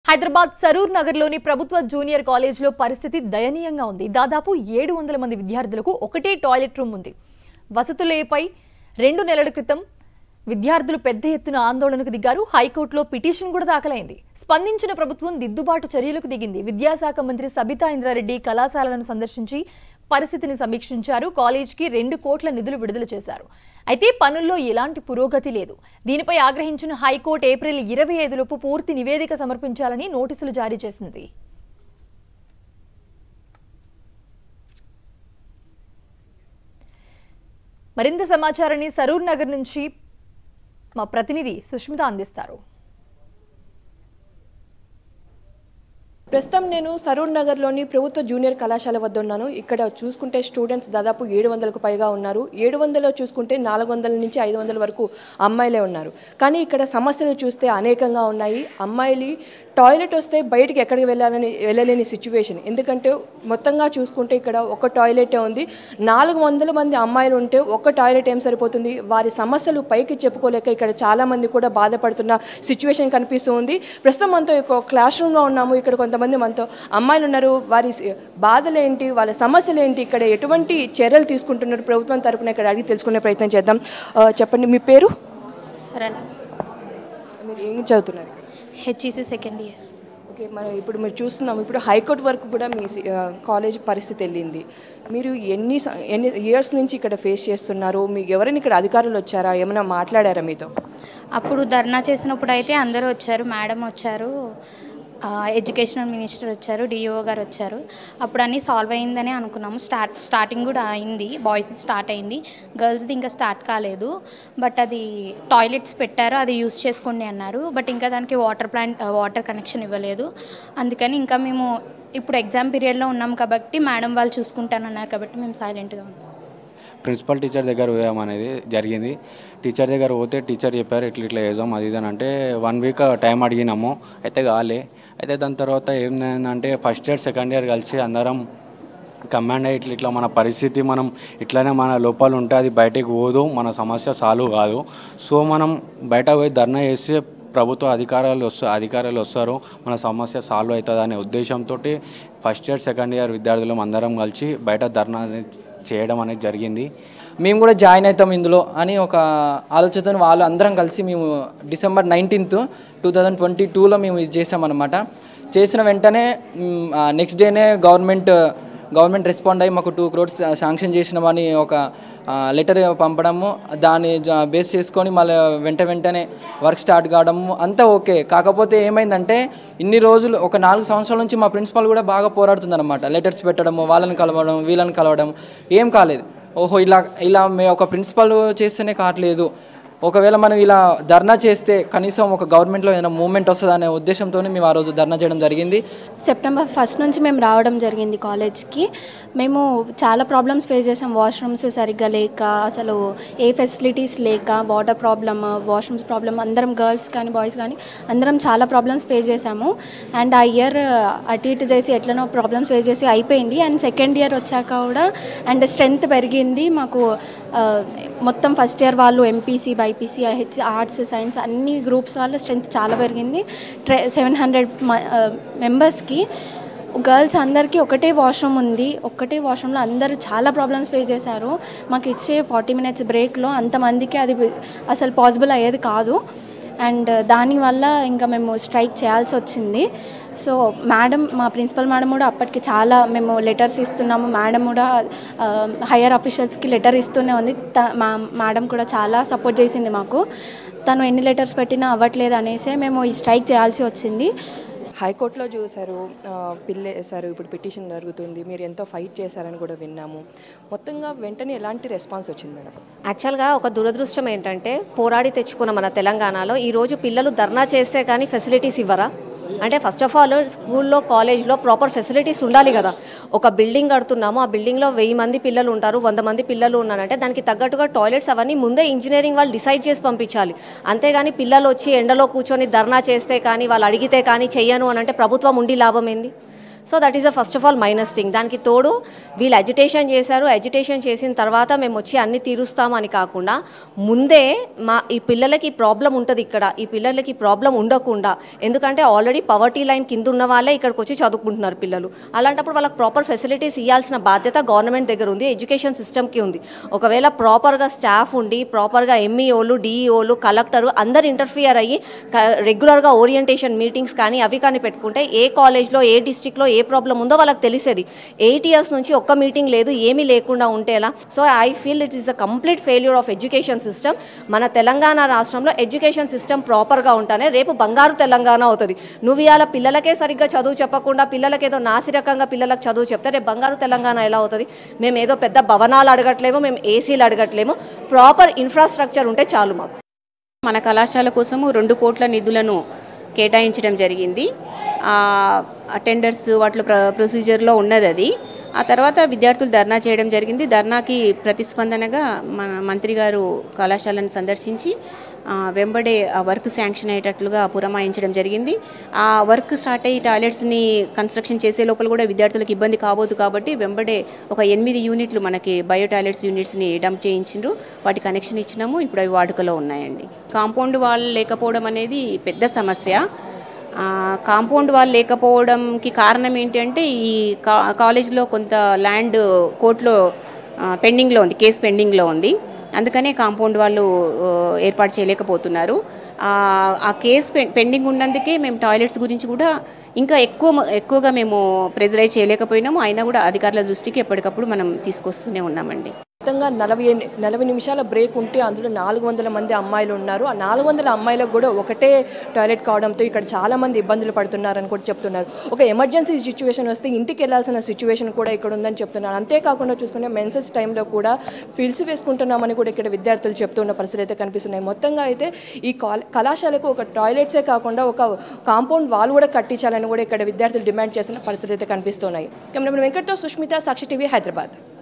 హైదరాబాద్ సరూర్ నగర్లోని ప్రభుత్వ జూనియర్ కాలేజ్లో పరిస్థితి దయనీయంగా ఉంది దాదాపు ఏడు వందల మంది విద్యార్థులకు ఒకటే టాయిలెట్ రూమ్ ఉంది వసతులేపై రెండు నెలల క్రితం విద్యార్థులు పెద్ద ఎత్తున ఆందోళనకు దిగారు హైకోర్టులో పిటిషన్ కూడా దాఖలైంది స్పందించిన ప్రభుత్వం దిద్దుబాటు చర్యలకు దిగింది విద్యాశాఖ మంత్రి సబితా ఇంద్రారెడ్డి కళాశాలను సందర్శించి పరిస్థితిని సమీక్షించారు కాలేజ్కి రెండు కోట్ల నిధులు విడుదల చేశారు అయితే పనుల్లో ఎలాంటి పురోగతి లేదు దీనిపై ఆగ్రహించిన హైకోర్టు ఏప్రిల్ ఇరవై ఐదులోపు పూర్తి నివేదిక సమర్పించాలని నోటీసులు జారీ చేసింది మరింత సమాచారాన్ని సరూర్ నగర్ నుంచి మా ప్రతినిధి సుష్మిత అందిస్తారు ప్రస్తుతం నేను సరూర్ నగర్లోని ప్రభుత్వ జూనియర్ కళాశాల వద్ద ఉన్నాను ఇక్కడ చూసుకుంటే స్టూడెంట్స్ దాదాపు ఏడు వందలకు పైగా ఉన్నారు ఏడు వందలో చూసుకుంటే నాలుగు వందల నుంచి ఐదు వందల వరకు అమ్మాయిలే ఉన్నారు కానీ ఇక్కడ సమస్యలు చూస్తే అనేకంగా ఉన్నాయి అమ్మాయిలు టాయిలెట్ వస్తే బయటికి ఎక్కడికి వెళ్ళాలని వెళ్ళలేని సిచ్యువేషన్ ఎందుకంటే మొత్తంగా చూసుకుంటే ఇక్కడ ఒక టాయిలెటే ఉంది నాలుగు వందల మంది అమ్మాయిలు ఉంటే ఒక్క టాయిలెట్ ఏం సరిపోతుంది వారి సమస్యలు పైకి చెప్పుకోలేక ఇక్కడ చాలా మంది కూడా బాధపడుతున్న సిచ్యువేషన్ కనిపిస్తూ ఉంది ప్రస్తుతం మనతో ఒక క్లాస్ రూమ్లో ఉన్నాము ఇక్కడ కొంతమంది మనతో అమ్మాయిలు ఉన్నారు వారి సి- బాధలేంటి వాళ్ళ సమస్యలు ఏంటి ఇక్కడ ఎటువంటి చర్యలు తీసుకుంటున్నారు ప్రభుత్వం తరపున ఇక్కడ అడిగి తెలుసుకునే ప్రయత్నం చేద్దాం ఆ, చెప్పండి మీ పేరు సరే మీరు ఏం చదువుతున్నారు హెచ్ఈసి సెకండ్ ఇయర్ ఓకే మనం ఇప్పుడు మీరు చూస్తున్నాం ఇప్పుడు హైకోర్టు వరకు కూడా మీ సి- ఆ, కాలేజ్ పరిస్థితి వెళ్ళింది మీరు ఎన్ని స- ఎన్ని ఇయర్స్ నుంచి ఇక్కడ ఫేస్ చేస్తున్నారు మీకు ఎవరైనా ఇక్కడ అధికారులు వచ్చారా ఏమైనా మాట్లాడారా మీతో అప్పుడు ధర్నా చేసినప్పుడు అయితే అందరూ వచ్చారు మేడం వచ్చారు ఆ, ఎడ్యుకేషనల్ మినిస్టర్ వచ్చారు డిఓ గారు వచ్చారు అప్పుడు అన్నీ సాల్వ్ అయిందని అనుకున్నాము స్టార్ట్ స్టార్టింగ్ కూడా అయింది బాయ్స్ స్టార్ట్ అయింది గర్ల్స్ది ఇంకా స్టార్ట్ కాలేదు బట్ అది టాయిలెట్స్ పెట్టారు అది యూస్ చేసుకోండి అన్నారు బట్ ఇంకా దానికి వాటర్ ప్లాంట్ వాటర్ కనెక్షన్ ఇవ్వలేదు అందుకని ఇంకా మేము ఇప్పుడు ఎగ్జామ్ పీరియడ్లో ఉన్నాం కాబట్టి మేడం వాళ్ళు చూసుకుంటానన్నారు కాబట్టి మేము సైలెంట్గా ఉన్నాం ప్రిన్సిపల్ టీచర్ దగ్గర పోయామనేది జరిగింది టీచర్ దగ్గర పోతే టీచర్ చెప్పారు ఇట్లా ఇట్లా వేసాం అది ఇది అని అంటే వన్ వీక్ టైం అడిగినాము అయితే కాలే అయితే దాని తర్వాత ఏంటంటే ఫస్ట్ ఇయర్ సెకండ్ ఇయర్ కలిసి అందరం కమాండ్ అయ్యి ఇట్లా ఇట్లా మన పరిస్థితి మనం ఇట్లానే మన లోపాలు ఉంటే అది బయటికి పోదు మన సమస్య సాల్వ్ కాదు సో మనం బయట పోయి ధర్నా చేస్తే ప్రభుత్వ అధికారాలు వస్తా అధికారులు వస్తారు మన సమస్య సాల్వ్ అవుతుంది అనే ఉద్దేశంతో ఫస్ట్ ఇయర్ సెకండ్ ఇయర్ విద్యార్థులం అందరం కలిసి బయట ధర్నా అనేది చేయడం అనేది జరిగింది మేము కూడా జాయిన్ అవుతాం ఇందులో అని ఒక ఆలోచనతో వాళ్ళు అందరం కలిసి మేము December nineteenth two thousand twenty టూలో మేము ఇది చేసామన్నమాట చేసిన వెంటనే నెక్స్ట్ డేనే గవర్నమెంట్ గవర్నమెంట్ రెస్పాండ్ అయ్యి మాకు టూ క్రోడ్స్ శాంక్షన్ చేసినామని ఒక లెటర్ పంపడము దాన్ని జ- బేస్ చేసుకొని మళ్ళీ వెంట వెంటనే వర్క్ స్టార్ట్ కావడము అంతా ఓకే కాకపోతే ఏమైందంటే ఇన్ని రోజులు ఒక నాలుగు సంవత్సరాల నుంచి మా ప్రిన్సిపల్ కూడా బాగా పోరాడుతుందన్నమాట లెటర్స్ పెట్టడము వాళ్ళని కలవడం వీళ్ళని కలవడం ఏం కాలేదు ఓహో ఇలా ఇలా మే ఒక ప్రిన్సిపల్ చేస్తేనే కావట్లేదు ఒకవేళ మనం ఇలా ధర్నా చేస్తే కనీసం ఒక గవర్నమెంట్లో ఏదైనా మూవ్మెంట్ వస్తుంది అనే ఉద్దేశంతో మేము ఆ రోజు ధర్నా చేయడం జరిగింది సెప్టెంబర్ ఫస్ట్ నుంచి మేము రావడం జరిగింది కాలేజ్కి మేము చాలా ప్రాబ్లమ్స్ ఫేస్ చేసాం వాష్రూమ్స్ సరిగ్గా లేక అసలు ఏ ఫెసిలిటీస్ లేక వాటర్ ప్రాబ్లమ్ వాష్రూమ్స్ ప్రాబ్లమ్ అందరం గర్ల్స్ కానీ బాయ్స్ కానీ అందరం చాలా ప్రాబ్లమ్స్ ఫేస్ చేసాము అండ్ ఆ ఇయర్ అటు ఇటు చేసి ఎట్లనో ప్రాబ్లమ్స్ ఫేస్ చేసి అయిపోయింది అండ్ సెకండ్ ఇయర్ వచ్చాక కూడా అండ్ స్ట్రెంగ్త్ పెరిగింది మాకు ఆ, మొత్తం ఫస్ట్ ఇయర్ వాళ్ళు MPC BiPC H arts science అన్ని గ్రూప్స్ వాళ్ళ స్ట్రెంగ్త్ చాలా పెరిగింది ట్రే సెవెన్ హండ్రెడ్ మెంబర్స్కి గర్ల్స్ అందరికీ ఒకటే వాష్రూమ్ ఉంది ఒక్కటే వాష్రూమ్లో అందరూ చాలా ప్రాబ్లమ్స్ ఫేస్ చేశారు మాకు ఇచ్చే ఫార్టీ మినిట్స్ బ్రేక్లో అంతమందికి అది అసలు పాసిబుల్ అయ్యేది కాదు అండ్ దానివల్ల ఇంకా మేము స్ట్రైక్ చేయాల్సి వచ్చింది సో మేడం మా ప్రిన్సిపల్ మేడం కూడా అప్పటికి చాలా మేము లెటర్స్ ఇస్తున్నాము మేడం కూడా హయ్యర్ అఫీషియల్స్కి లెటర్ ఇస్తూనే ఉంది త- మా మేడం కూడా చాలా సపోర్ట్ చేసింది మాకు తను ఎన్ని లెటర్స్ పెట్టినా అవ్వట్లేదు అనేసి మేము ఈ స్ట్రైక్ చేయాల్సి వచ్చింది హైకోర్టులో చూశారు ఆ, పిల్ వేశారు ఇప్పుడు పిటిషన్ జరుగుతుంది మీరు ఎంతో ఫైట్ చేశారని కూడా విన్నాము మొత్తంగా వెంటనే ఎలాంటి రెస్పాన్స్ వచ్చింది మేడం యాక్చువల్గా ఒక దురదృష్టం ఏంటంటే పోరాడి తెచ్చుకున్న మన తెలంగాణలో ఈరోజు పిల్లలు ధర్నా చేస్తే కానీ ఫెసిలిటీస్ ఇవ్వరా అంటే ఫస్ట్ ఆఫ్ ఆల్ స్కూల్లో కాలేజ్లో ప్రాపర్ ఫెసిలిటీస్ ఉండాలి కదా ఒక బిల్డింగ్ కడుతున్నాము ఆ బిల్డింగ్లో వెయ్యి మంది పిల్లలు ఉంటారు వంద మంది పిల్లలు ఉన్నారంటే దానికి తగ్గట్టుగా టాయిలెట్స్ అవన్నీ ముందే ఇంజనీరింగ్ వాళ్ళు డిసైడ్ చేసి పంపించాలి అంతేగాని పిల్లలు వచ్చి ఎండలో కూర్చొని ధర్నా చేస్తే కానీ వాళ్ళు అడిగితే కానీ చెయ్యను అని అంటే ప్రభుత్వం ఉండి లాభం ఏంది so that is a first of all minus thing దానికి తోడు వీళ్ళు అజిటేషన్ చేశారు అజిటేషన్ చేసిన తర్వాత మేము వచ్చి అన్ని తీరుస్తాము అని కాకుండా ముందే మా ఈ పిల్లలకి ప్రాబ్లం ఉంటుంది ఇక్కడ ఈ పిల్లలకి ప్రాబ్లం ఉండకుండా ఎందుకంటే ఆల్రెడీ పవర్టీ లైన్ కింద ఉన్న వాళ్ళే ఇక్కడికి వచ్చి చదువుకుంటున్నారు పిల్లలు అలాంటప్పుడు వాళ్ళకి ప్రాపర్ ఫెసిలిటీస్ ఇవ్వాల్సిన బాధ్యత గవర్నమెంట్ దగ్గర ఉంది ఎడ్యుకేషన్ సిస్టమ్కి ఉంది ఒకవేళ ప్రాపర్గా స్టాఫ్ ఉండి ప్రాపర్గా ఎంఈఓలు డిఈఓలు కలెక్టరు అందరు ఇంటర్ఫియర్ అయ్యి రెగ్యులర్గా ఓరియంటేషన్ మీటింగ్స్ కానీ అవి కానీ పెట్టుకుంటే ఏ కాలేజ్లో ఏ డిస్ట్రిక్ట్లో ఏ ప్రాబ్లం ఉందో వాళ్ళకి తెలిసేది ఎయిట్ ఇయర్స్ నుంచి ఒక్క మీటింగ్ లేదు ఏమీ లేకుండా ఉంటేలా so I feel it is a complete failure of education system మన తెలంగాణ రాష్ట్రంలో ఎడ్యుకేషన్ సిస్టమ్ ప్రాపర్గా ఉంటానే రేపు బంగారు తెలంగాణ అవుతుంది నువ్వు ఇవాళ పిల్లలకే సరిగ్గా చదువు చెప్పకుండా పిల్లలకి ఏదో నాసిరకంగా పిల్లలకు చదువు చెప్తే రేపు బంగారు తెలంగాణ ఎలా అవుతుంది మేము ఏదో పెద్ద భవనాలు అడగట్లేము మేము ఏసీలు అడగట్లేము ప్రాపర్ ఇన్ఫ్రాస్ట్రక్చర్ ఉంటే చాలు మాకు మన కళాశాల కోసము రెండు కోట్ల నిధులను కేటాయించడం జరిగింది అటెండర్స్ వాటిలో ప్ర ప్రొసీజర్లో ఉన్నది అది ఆ తర్వాత విద్యార్థులు ధర్నా చేయడం జరిగింది ధర్నాకి ప్రతిస్పందనగా మన మంత్రి గారు కళాశాలను సందర్శించి ఆ, వెంబడే ఆ వర్క్ శాంక్షన్ అయ్యేటట్లుగా పురమాయించడం జరిగింది ఆ వర్క్ స్టార్ట్ అయ్యి టాయిలెట్స్ని కన్స్ట్రక్షన్ చేసే లోపల కూడా విద్యార్థులకు ఇబ్బంది కాబోదు కాబట్టి వెంబడే ఒక ఎనిమిది యూనిట్లు మనకి బయో టాయిలెట్స్ యూనిట్స్ని డంప్ చేయించిండ్రు వాటి కనెక్షన్ ఇచ్చినాము ఇప్పుడు అవి వాడుకలో ఉన్నాయండి కాంపౌండ్ వాల్ లేకపోవడం అనేది పెద్ద సమస్య ఆ, కాంపౌండ్ వాల్ లేకపోవడంకి కారణం ఏంటంటే ఈ కా కాలేజ్లో కొంత ల్యాండ్ కోర్టులో ఆ, పెండింగ్లో ఉంది కేసు పెండింగ్లో ఉంది అందుకనే కాంపౌండ్ వాళ్ళు ఆ, ఏర్పాటు చేయలేకపోతున్నారు ఆ, ఆ కేసు పె- పెండింగ్ ఉన్నందుకే మేము టాయిలెట్స్ గురించి కూడా ఇంకా ఎక్కువ మ- ఎక్కువగా మేము ప్రెజరైజ్ చేయలేకపోయినాము అయినా కూడా అధికారుల దృష్టికి ఎప్పటికప్పుడు మనం తీసుకొస్తూనే ఉన్నామండి మొత్తంగా నలభై ఎన్ని- నలభై నిమిషాల బ్రేక్ ఉంటే అందులో నాలుగు వందల మంది అమ్మాయిలు ఉన్నారు ఆ నాలుగు వందల అమ్మాయిలకు కూడా ఒకటే టాయిలెట్ కావడంతో ఇక్కడ చాలా మంది ఇబ్బందులు పడుతున్నారని కూడా చెప్తున్నారు ఒక ఎమర్జెన్సీ సిచ్యువేషన్ వస్తే ఇంటికి వెళ్ళాల్సిన సిచ్యువేషన్ కూడా ఇక్కడ ఉందని చెప్తున్నారు అంతేకాకుండా చూసుకుంటే మెన్సెస్ టైంలో కూడా పిలిచి వేసుకుంటున్నామని కూడా ఇక్కడ విద్యార్థులు చెప్తున్న పరిస్థితులు అయితే కనిపిస్తున్నాయి మొత్తంగా అయితే ఈ కాల కళాశాలకు ఒక టాయిలెట్సే కాకుండా ఒక కాంపౌండ్ వాల్ కూడా కట్టించాలని కూడా ఇక్కడ విద్యార్థులు డిమాండ్ చేస్తున్న పరిస్థితులు అయితే కనిపిస్తున్నాయి కెమెరామెన్ వెంకట్తో సుష్మిత సాక్షి టీవీ హైదరాబాద్